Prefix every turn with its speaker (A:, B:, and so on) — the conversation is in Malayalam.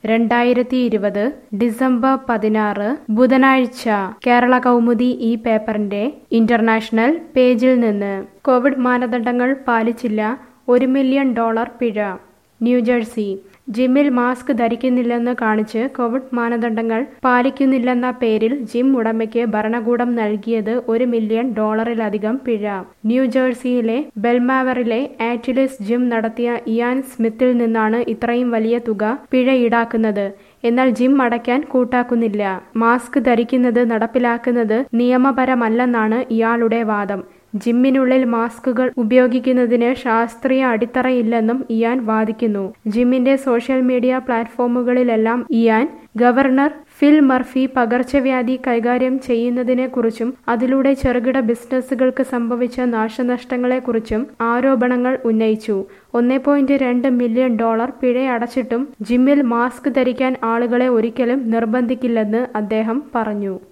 A: രണ്ടായിരത്തി ഇരുപത് ഡിസംബർ പതിനാറ് ബുധനാഴ്ച കേരള കൗമുദി ഈ പേപ്പറിന്റെ ഇന്റർനാഷണൽ പേജിൽ നിന്ന് കോവിഡ് മാനദണ്ഡങ്ങൾ പാലിച്ചില്ല ഒരു മില്യൺ ഡോളർ പിഴ ന്യൂജേഴ്സി ജിമ്മിൽ മാസ്ക് ധരിക്കുന്നില്ലെന്ന് കാണിച്ച് കോവിഡ് മാനദണ്ഡങ്ങൾ പാലിക്കുന്നില്ലെന്ന പേരിൽ ജിം ഉടമയ്ക്ക് ഭരണകൂടം നൽകിയത് ഒരു മില്യൺ ഡോളറിലധികം പിഴ ന്യൂജേഴ്സിയിലെ ബെൽമാവറിലെ ആറ്റിലിസ് ജിം നടത്തിയ ഇയാൻ സ്മിത്തിൽ നിന്നാണ് ഇത്രയും വലിയ തുക പിഴ ഈടാക്കുന്നത് എന്നാൽ ജിം അടയ്ക്കാൻ കൂട്ടാക്കുന്നില്ല മാസ്ക് ധരിക്കുന്നത് നടപ്പിലാക്കുന്നത് നിയമപരമല്ലെന്നാണ് ഇയാളുടെ വാദം ജിമ്മിനുള്ളിൽ മാസ്കുകൾ ഉപയോഗിക്കുന്നതിന് ശാസ്ത്രീയ അടിത്തറയില്ലെന്നും ഇയാൻ വാദിക്കുന്നു ജിമ്മിന്റെ സോഷ്യൽ മീഡിയ പ്ലാറ്റ്ഫോമുകളിലെല്ലാം ഇയാൻ ഗവർണർ ഫിൽ മർഫി പകർച്ചവ്യാധി കൈകാര്യം ചെയ്യുന്നതിനെക്കുറിച്ചും അതിലൂടെ ചെറുകിട ബിസിനസ്സുകൾക്ക് സംഭവിച്ച നാശനഷ്ടങ്ങളെക്കുറിച്ചും ആരോപണങ്ങൾ ഉന്നയിച്ചു ഒന്നേ പോയിന്റ് രണ്ട് മില്യൺ ഡോളർ പിഴയടച്ചിട്ടും ജിമ്മിൽ മാസ്ക് ധരിക്കാൻ ആളുകളെ ഒരിക്കലും നിർബന്ധിക്കില്ലെന്ന് അദ്ദേഹം പറഞ്ഞു